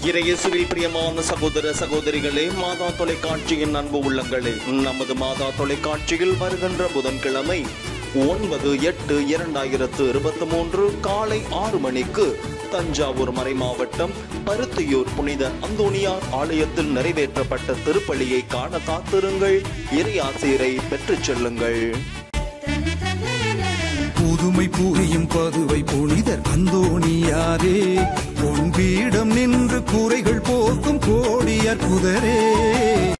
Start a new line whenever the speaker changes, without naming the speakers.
இறையேசுவில் பிரியமான சகோதர சகோதரிகளே மாதா தொலைக்காட்சியின் அன்பு உள்ளங்களே நமது மாதா தொலைக்காட்சியில் வருகின்ற புதன்கிழமை ஒன்பது எட்டு இரண்டாயிரத்து இருபத்தி மூன்று காலை ஆறு மணிக்கு தஞ்சாவூர் மறை மாவட்டம் பருத்தியூர் புனித அந்தோணியார் ஆலயத்தில் நிறைவேற்றப்பட்ட திருப்பலியை காண காத்திருங்கள் இறையாசிரை பெற்றுச் செல்லுங்கள்
புதுமை புரியும் பதுவை புனிதர் அந்தோணியாரே பொன் பீடம் நின்று குறைகள் போக்கும் கோடியர் புதரே